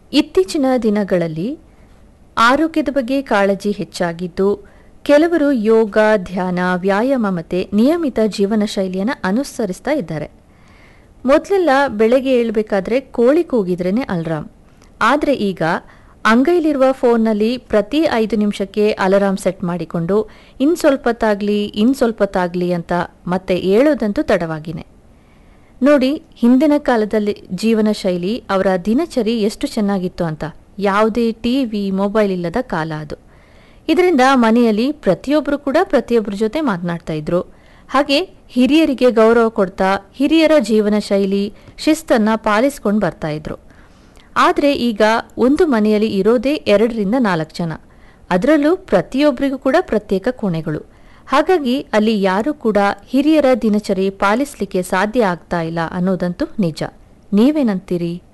ಇತ್ತೀಚಿನ ದಿನಗಳಲ್ಲಿ ಆರೋಗ್ಯದ ಬಗ್ಗೆ ಕಾಳಜಿ ಹೆಚ್ಚಾಗಿದ್ದು ಕೆಲವರು ಯೋಗ ಧ್ಯಾನ ವ್ಯಾಯಾಮ ಮತ್ತು ನಿಯಮಿತ ಜೀವನ ಶೈಲಿಯನ್ನು ಅನುಸರಿಸ್ತಾ ಇದ್ದಾರೆ ಮೊದಲೆಲ್ಲ ಬೆಳಗ್ಗೆ ಏಳಬೇಕಾದ್ರೆ ಕೋಳಿ ಕೂಗಿದ್ರೇ ಅಲ್ರಾಮ್ ಆದರೆ ಈಗ ಅಂಗೈಲಿರುವ ಫೋನ್ನಲ್ಲಿ ಪ್ರತಿ ಐದು ನಿಮಿಷಕ್ಕೆ ಅಲಾರಾಮ್ ಸೆಟ್ ಮಾಡಿಕೊಂಡು ಇನ್ನು ಸ್ವಲ್ಪತ್ತಾಗಲಿ ಇನ್ನು ಸ್ವಲ್ಪತ್ತಾಗಲಿ ಅಂತ ಮತ್ತೆ ಏಳೋದಂತೂ ತಡವಾಗಿನೇ ನೋಡಿ ಹಿಂದಿನ ಕಾಲದಲ್ಲಿ ಜೀವನ ಶೈಲಿ ಅವರ ದಿನಚರಿ ಎಷ್ಟು ಚೆನ್ನಾಗಿತ್ತು ಅಂತ ಯಾವುದೇ ಟಿವಿ ಮೊಬೈಲ್ ಇಲ್ಲದ ಕಾಲ ಅದು ಇದರಿಂದ ಮನೆಯಲ್ಲಿ ಪ್ರತಿಯೊಬ್ಬರು ಕೂಡ ಪ್ರತಿಯೊಬ್ಬರ ಜೊತೆ ಮಾತನಾಡ್ತಾ ಇದ್ರು ಹಾಗೆ ಹಿರಿಯರಿಗೆ ಗೌರವ ಕೊಡ್ತಾ ಹಿರಿಯರ ಜೀವನ ಶೈಲಿ ಶಿಸ್ತನ್ನ ಪಾಲಿಸ್ಕೊಂಡು ಬರ್ತಾ ಇದ್ರು ಆದರೆ ಈಗ ಒಂದು ಮನೆಯಲ್ಲಿ ಇರೋದೇ ಎರಡರಿಂದ ನಾಲ್ಕು ಜನ ಅದರಲ್ಲೂ ಪ್ರತಿಯೊಬ್ಬರಿಗೂ ಕೂಡ ಪ್ರತ್ಯೇಕ ಕೋಣೆಗಳು ಹಾಗಾಗಿ ಅಲ್ಲಿ ಯಾರೂ ಕೂಡ ಹಿರಿಯರ ದಿನಚರಿ ಪಾಲಿಸಲಿಕ್ಕೆ ಸಾಧ್ಯ ಆಗ್ತಾ ಇಲ್ಲ ಅನ್ನೋದಂತೂ ನಿಜ ನೀವೇನಂತೀರಿ